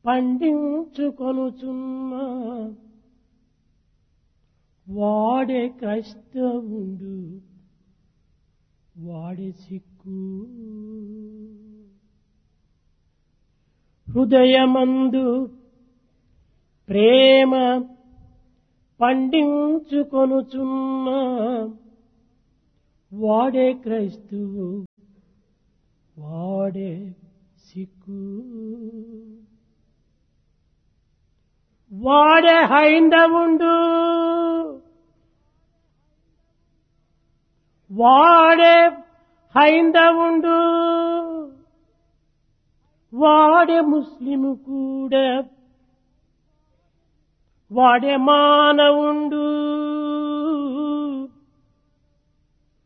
పండించుకొనుచున్నా వాడే క్రైస్తవుండు వాడే సిక్కు హృదయమందు ప్రేమ పండించుకొనుచున్నా వాడే క్రైస్తువు వాడే సిక్కు వాడే హైందవుండు వాడే హైందవుండు వాడే ముస్లిము కూడా వాడే మానవుండు